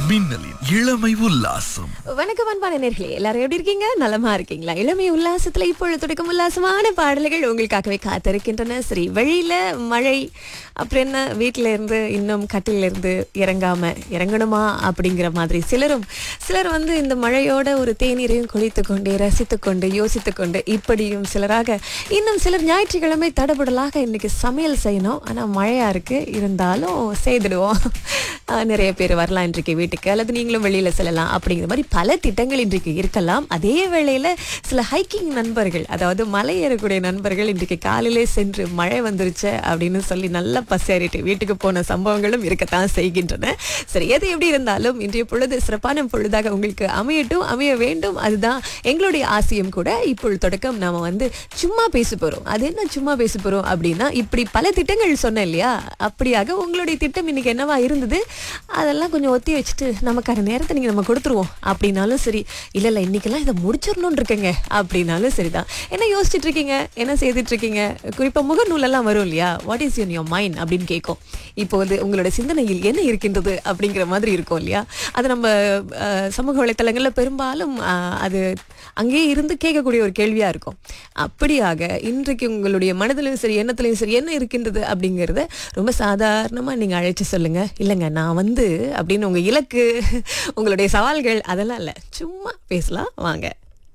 மின்னலின் இளமை உல்லாசம் வணக்கம் அன்பான நேர்களே எல்லாரும் எப்படி இருக்கீங்க நலமா இருக்கீங்களா இளமை உல்லாசத்துல இப்பொழுது துடிக்கும் உல்லாசமான பாடல்கள் உங்களுக்காகவே காத்திருக்கின்றன சரி வெளியில மழை அப்புறம் என்ன வீட்டில இருந்து இன்னும் கட்டில இருந்து இறங்காம இறங்கணுமா அப்படிங்கிற மாதிரி சிலரும் சிலர் வந்து இந்த மழையோட ஒரு தேநீரையும் குளித்து கொண்டு ரசித்து கொண்டு யோசித்து கொண்டு இப்படியும் சிலராக இன்னும் சிலர் ஞாயிற்றுக்கிழமை தடபுடலாக இன்னைக்கு சமையல் செய்யணும் ஆனா மழையா இருக்கு இருந்தாலும் செய்துடுவோம் ஆஹ் நிறைய பேர் வரலாம் இன்றைக்கு வீட்டுக்கு அல்லது நீங்களும் வெளியில செல்லலாம் அப்படிங்கிற மாதிரி பல திட்டங்கள் இன்றைக்கு இருக்கலாம் அதே வேளையில சில ஹைக்கிங் நண்பர்கள் அதாவது மலை ஏறக்கூடிய நண்பர்கள் இன்றைக்கு காலையிலே சென்று மழை வந்துருச்சு அப்படின்னு சொல்லி நல்லா பசியாரிட்டு வீட்டுக்கு போன சம்பவங்களும் இருக்கத்தான் செய்கின்றன சரி எது எப்படி இருந்தாலும் இன்றைய பொழுது சிறப்பான பொழுதாக உங்களுக்கு அமையட்டும் அமைய வேண்டும் அதுதான் எங்களுடைய ஆசையும் கூட இப்பொழுது தொடக்கம் நாம வந்து சும்மா பேச போறோம் அது என்ன சும்மா பேச போறோம் அப்படின்னா இப்படி பல திட்டங்கள் சொன்னேன் இல்லையா அப்படியாக உங்களுடைய திட்டம் இன்னைக்கு என்னவா இருந்தது அதெல்லாம் கொஞ்சம் ஒத்தி வச்சுட்டு நமக்கான நேரத்தை நீங்க நம்ம கொடுத்துருவோம் அப்படின்னாலும் சரி இல்ல இல்ல இன்னைக்கெல்லாம் இதை முடிச்சிடணும்னு இருக்கேங்க அப்படின்னாலும் சரிதான் என்ன யோசிச்சுட்டு இருக்கீங்க என்ன செய்துட்டு இருக்கீங்க குறிப்பா முகநூலெல்லாம் வரும் இல்லையா what is on your mind அப்படின்னு கேட்கும் இப்போ வந்து உங்களோட சிந்தனையில் என்ன இருக்கின்றது அப்படிங்கிற மாதிரி இருக்கும் இல்லையா அது நம்ம அஹ், சமூக வலைத்தளங்கள்ல பெரும்பாலும் அஹ், அது அங்கேயே இருந்து கேட்கக்கூடிய ஒரு கேள்வியா இருக்கும் அப்படியாக இன்றைக்கு உங்களுடைய மனதிலும் சரி எண்ணத்திலையும் சரி என்ன இருக்கின்றது அப்படிங்கறத ரொம்ப சாதாரணமா நீங்க அழைச்சு சொல்லுங்க இல்லைங்க நான் வந்து அப்படின்னு உங்க இலக்கு உங்களுடைய சவால்கள் அதெல்லாம் இல்ல சும்மா பேசலாம் வாங்க